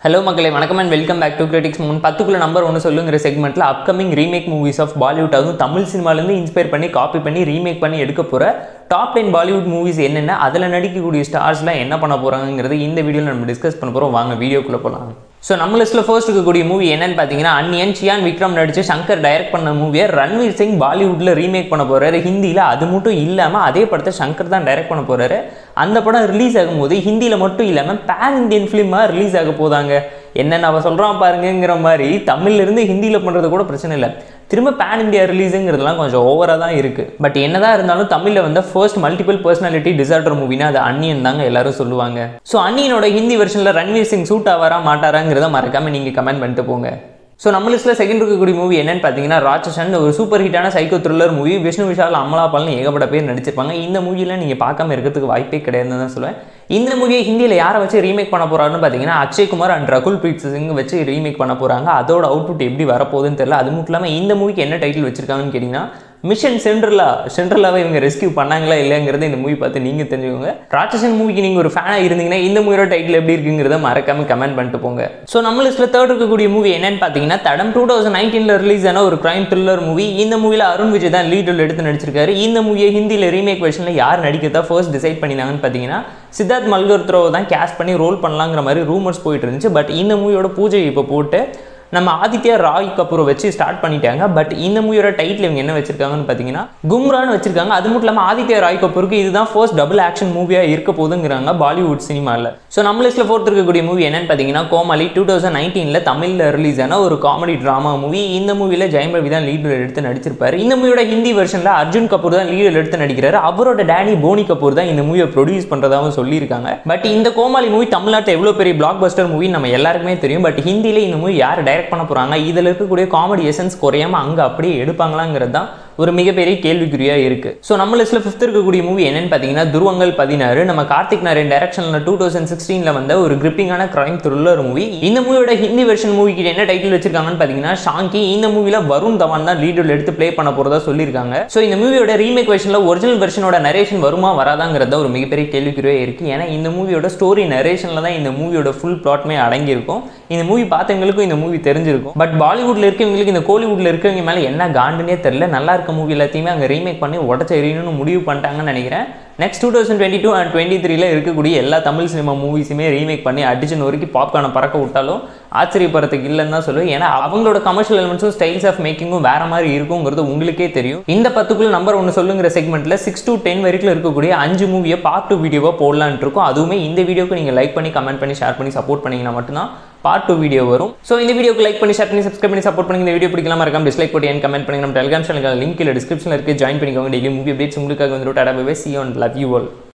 hello மக்களே வணக்கம் and welcome back to critics moon பத்துக்குள்ள நம்பர் ஒன்று சொல்லுங்கிற செக்மெண்ட்டில் upcoming remake movies of Bollywood அதுவும் தமிழ் சினிமாலேருந்து இன்ஸ்பயர் பண்ணி காப்பி பண்ணி ரீமேக் பண்ணி எடுக்க போகிற டாப் டென் பாலிவுட் மூவிஸ் என்னென்ன அதில் நடிக்கக்கூடிய ஸ்டார்ஸ்லாம் என்ன பண்ண போகிறாங்கிறது இந்த வீடியோவில் நம்ம டிஸ்கஸ் பண்ண போகிறோம் வாங்க வீடியோக்குள்ளே போகலாம் ஸோ நம்ம லிஸ்ட்டில் ஃபர்ஸ்ட் இருக்கக்கூடிய மூவி என்னன்னு பார்த்தீங்கன்னா அன்னியன் சியான் விக்ரம் நடிச்சு சங்கர் டைரக்ட் பண்ண மூவியை ரன்வீர் சிங் பாலிவுட்டில் ரீமேக் பண்ண போகிறாரு ஹிந்தியில் அது மட்டும் இல்லாமல் அதே படத்தை சங்கர் தான் டைரக்ட் பண்ண போகிறாரு அந்த படம் ரிலீஸ் ஆகும்போது ஹிந்தியில் மட்டும் இல்லாமல் பேன் இந்தியன் ஃபிலிமாக ரிலீஸ் ஆக போதாங்க என்னென்ன அவன் சொல்கிறான் பாருங்கங்கிற மாதிரி தமிழ்லேருந்து ஹிந்தியில் பண்ணுறது கூட பிரச்சனை இல்லை திரும்ப பேன் இந்தியா ரிலீஸுங்கிறதுலாம் கொஞ்சம் ஓவராக தான் இருக்குது பட் என்னதான் இருந்தாலும் தமிழில் வந்து ஃபர்ஸ்ட் மல்டிபிள் பர்சனாலிட்டி டிசார்டர் மூவினா அது அன்னியன் தாங்க எல்லாரும் சொல்லுவாங்க ஸோ அன்னியனோட ஹிந்தி வெர்ஷனில் ரன்வீர் சிங் சூட் ஆவாரா மாட்டாராங்கிறத மறக்காமல் நீங்கள் கமெண்ட் பண்ணிட்டு போங்க ஸோ நம்ம லிஸ்ட்டில் செகண்ட் இருக்கக்கூடிய மூவி என்னன்னு பார்த்தீங்கன்னா ராட்சசன் ஒரு சூப்பர் ஹிட்டான psycho thriller movie Vishnu Vishal Amala பால்னு ஏகப்பட்ட பேர் நடிச்சிருப்பாங்க இந்த மூவியில் நீங்கள் பார்க்காம இருக்கிறதுக்கு வாய்ப்பே கிடையாதுன்னு தான் சொல்லுவேன் இந்த மூவியை ஹிந்தியில் யாரை வச்சு ரீமேக் பண்ண போகிறாருன்னு பார்த்தீங்கன்னா அக்ஷய்குமார் அண்ட் ரகுல் பிரீத் சிங் வச்சு ரீமேக் பண்ண போகிறாங்க அதோட அவுட்புட் எப்படி வரப்போகுதுன்னு தெரியல அது மட்டும் இல்லாமல் இந்த மூவிக்கு என்ன டைட்டில் வச்சிருக்காங்கன்னு கேட்டிங்கன்னா மிஷன் சென்ட்ரலா சென்ட்ரலாவை இவங்க ரெஸ்கியூ பண்ணாங்களா இல்லைங்கிறத இந்த மூவி பார்த்து நீங்கள் தெரிஞ்சுக்கோங்க ராட்சசன் மூவிக்கு நீங்கள் ஒரு ஃபேனாக இருந்தீங்கன்னா இந்த மூவியோட டைட்டில் எப்படி இருக்குங்கிறத மறக்காம கமெண்ட் பண்ணிட்டு போங்க ஸோ நம்ம லிஸ்ட்டில் தேர்ட் இருக்கக்கூடிய மூவி என்னன்னு பார்த்தீங்கன்னா தடம் டூ தௌசண்ட் நைன்டீனில் ரிலீஸ் ஆன ஒரு கிரைம் த்ரில்லர் மூவி இந்த மூவியில் அருண் விஜய் தான் லீட் ரோல் எடுத்து நடிச்சிருக்காரு இந்த மூவியை ஹிந்தியில் ரீமேக் வெர்ஷனில் யார் நடிக்கிறதா ஃபர்ஸ்ட் டிசைட் பண்ணினாங்கன்னு பார்த்தீங்கன்னா சித்தார்த் மல்கோத்ரோவை தான் கேஸ்ட் பண்ணி ரோல் பண்ணலாங்கிற மாதிரி ரூமர்ஸ் போயிட்டு இருந்துச்சு பட் இந்த மூவியோட பூஜை இப்போ போட்டு நம்ம ஆதித்யா ராய் கபூரை வச்சு ஸ்டார்ட் பண்ணிட்டாங்க பட் இந்த மூவியோட டைட்டில் இவங்க என்ன வச்சிருக்காங்கன்னு பார்த்தீங்கன்னா கும்ரான்னு வச்சிருக்காங்க அது மட்டும் இல்லாமல் ஆதித்யா ராய் கபூருக்கு இதுதான் ஃபர்ஸ்ட் டபுள் ஆக்ஷன் மூவியாக இருக்க போதுங்கிறாங்க பாலிவுட் சினிமாவில் ஸோ நம்ம லிஸ்ட்டில் ஃபோர்த் இருக்கக்கூடிய மூவி என்னன்னு பார்த்தீங்கன்னா கோமாளி டூ தௌசண்ட் நைன்டீனில் தமிழில் ரிலீஸ் ஆன ஒரு காமெடி ட்ராமா மூவி இந்த மூவியில் ஜெயம் ரவி தான் லீடில் எடுத்து நடிச்சிருப்பாரு இந்த மூவியோட ஹிந்தி வெர்ஷனில் அர்ஜுன் கபூர் தான் லீடில் எடுத்து நடிக்கிறாரு அவரோட டேடி போனி கபூர் தான் இந்த மூவியை ப்ரொடியூஸ் பண்ணுறதாகவும் சொல்லியிருக்காங்க பட் இந்த கோமாளி மூவி தமிழ்நாட்டில் எவ்வளோ பெரிய பிளாக் பஸ்டர் மூவி நம்ம எல்லாருக்குமே தெரியும் பட் ஹிந்தியில் இந்த மூவி யார் டைரக்ட் பண்ண போகிறாங்க இதில் இருக்கக்கூடிய காமெடி எசன்ஸ் குறையாம அங்கே அப்படியே எடுப்பாங்களாங்கிறது தான் ஒரு மிகப்பெரிய கேள்விக்குறியாக இருக்குது ஸோ நம்ம லிஸ்ட்டில் ஃபிஃப்த் இருக்கக்கூடிய மூவி என்னன்னு பார்த்தீங்கன்னா துருவங்கள் பதினாறு நம்ம கார்த்திக் நாராயண் டைரக்ஷனில் டூ தௌசண்ட் சிக்ஸ்டீனில் வந்த ஒரு கிரிப்பிங்கான கிரைம் த்ரில்லர் மூவி இந்த மூவியோட ஹிந்தி வெர்ஷன் மூவிக்கு என்ன டைட்டில் வச்சிருக்காங்கன்னு பார்த்தீங்கன்னா ஷாங்கி இந்த மூவியில் வருண் தவான் தான் லீடில் எடுத்து ப்ளே பண்ண போகிறதா சொல்லியிருக்காங்க ஸோ இந்த மூவியோட ரீமேக் வெர்ஷனில் ஒரிஜினல் வெர்ஷனோட நரேஷன் வருமா வராதாங்கிறத ஒரு மிகப்பெரிய கேள்விக்குறியாக இருக்குது ஏன்னா இந்த மூவியோட ஸ்டோரி நரேஷனில் தான் இந்த மூவியோட ஃபுல் பிளாட்மே அடங்கியிருக்கும் இந்த மூவி பார்த்தவங்களுக்கும் இந்த மூவி தெரிஞ்சிருக்கும் பட் பாலிவுட்ல இருக்கவங்களுக்கு இந்த கோலிவுட்ல இருக்கவங்க மேலே என்ன காண்டுனே தெரியல நல்லா இருக்க மூவி எல்லாத்தையுமே அங்கே ரீமேக் பண்ணி உடச்ச எறியணும்னு முடிவு பண்ணிட்டாங்கன்னு நினைக்கிறேன் next two thousand twenty two and twenty த்ரீல இருக்கக்கூடிய எல்லா தமிழ் சினிமா மூவிஸுமே ரீமேக் பண்ணி அடிச்சு நொறுக்கி பாப்கார்னை பறக்க விட்டாலும் ஆச்சரியப்படுறதுக்கு இல்லைன்னு தான் சொல்லுவேன் ஏன்னா அவங்களோட கமர்ஷியல் எலிமெண்ட்ஸும் ஸ்டைல்ஸ் ஆஃப் மேக்கிங்கும் வேற மாதிரி இருக்குங்கிறது உங்களுக்கே தெரியும் இந்த பத்துக்குள்ள நம்பர் ஒன்று சொல்லுங்கிற செக்மெண்ட்ல சிக்ஸ் டு டென் வரைக்கும் இருக்கக்கூடிய அஞ்சு மூவியை பார்ட் டூ வீடியோவாக போடலான் இருக்கும் அதுவுமே இந்த வீடியோக்கு நீங்கள் லைக் பண்ணி கமெண்ட் பண்ணி ஷேர் பண்ணி சப்போர்ட் பண்ணீங்கன்னா மட்டும்தான் பார்ட் டூ வீடியோ வரும் ஸோ இந்த வீடியோக்கு லைக் பண்ணி ஷேர் பண்ணி சப்ஸ்கிரைப் பண்ணி சப்போர்ட் பண்ணி இந்த வீடியோ பிடிக்கலாம் மறக்காம டிஸ்லைக் போட்டு என் கமெண்ட் பண்ணி நம்ம டெலிகிராம் சேனலுக்கு லிங்க் இல்லை டிஸ்கிரிப்ஷனில் இருக்குது ஜாயின் பண்ணிக்கோங்க டெய்லி மூவி அப்டேட்ஸ் உங்களுக்காக வந்துட்டு டாடா பை சி ஆன் லவ் யூ ஆல்